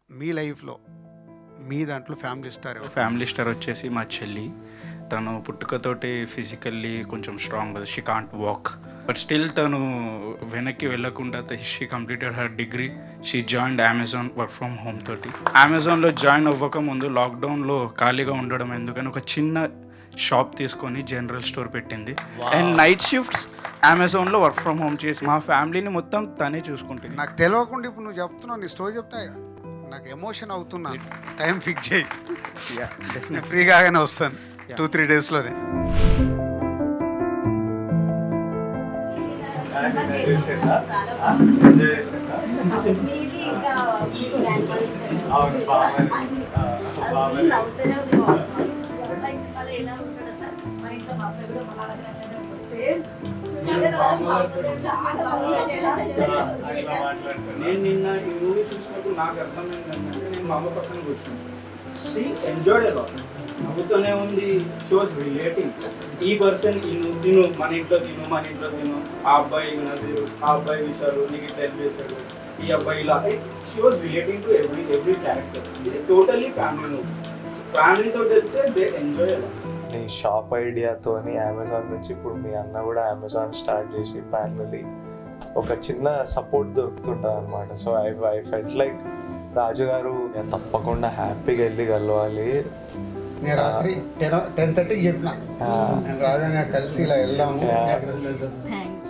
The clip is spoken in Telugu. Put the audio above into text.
మీ లైఫ్లో మీ దాంట్లో ఫ్యామిలీ స్టార్ ఎవరు ఫ్యామిలీ స్టార్ వచ్చేసి మా చెల్లి తను పుట్టుకతోటి ఫిజికల్లీ కొంచెం strong she can't walk but still తను వెనక్కి వెళ్ళకుండా she completed her degree she join Amazon work from home తోటి అమెజాన్లో జాయిన్ అవ్వక ముందు లాక్డౌన్లో ఖాళీగా ఉండడం ఎందుకని ఒక చిన్న షాప్ తీసుకొని జనరల్ స్టోర్ పెట్టింది అండ్ నైట్ షిఫ్ట్స్ అమెజాన్లో వర్క్ ఫ్రమ్ హోమ్ చేసి మా ఫ్యామిలీని మొత్తం తనే చూసుకుంటుంది నాకు తెలియకుండా ఇప్పుడు నువ్వు చెప్తున్నావు నీ స్టోరీ చెప్తా నాకు ఎమోషన్ అవుతున్నా టైం ఫిక్స్ చేయి నేను ఫ్రీ కాగానే వస్తాను టూ త్రీ డేస్లోనే అవును, బాగా. బాగా. అట్లా మాట్లాడతారు నేను నిన్న ఈ మూవీ చూసినప్పుడు నాకు అర్థమైంది ఏంటంటే నేను మా అమ్మ పక్కన కూర్చున్నాను షీ ఎంజాయ్డ్ ఎలా నవ్వుతూనే ఉంది షీ వాస్ రిలేటింగ్ ఈ పర్సన్ ఇను తిను మన ఇంట్లో తిను మన ఇంట్లో తిను ఆ అబ్బాయి నజీరు ఆ అబ్బాయి విషయాలు నీకు ఇట్లా హెల్ప్ చేశాడు ఈ అబ్బాయి ఇలా she was relating to every every character ఇది టోటలీ ఫ్యామిలీ మూవీ ఫ్యామిలీతో వెళ్తే దే ఎంజాయ్ ఎలా నీ షాప్ ఐడియాతోని అమెజాన్ నుంచి ఇప్పుడు మీ అన్న కూడా అమెజాన్ స్టార్ట్ చేసి ప్యారలీ ఒక చిన్న సపోర్ట్ దొరుకుతుంటుంది అనమాట so I I felt like Raju garu నేను తప్పకుండా హ్యాపీగా వెళ్ళి కలవాలి నేను రాత్రి టెన్ టెన్ థర్టీకి చెప్పిన ఆ, నేను రాజు కలిసి ఇలా వెళ్దాము Yeah. థ్యాంక్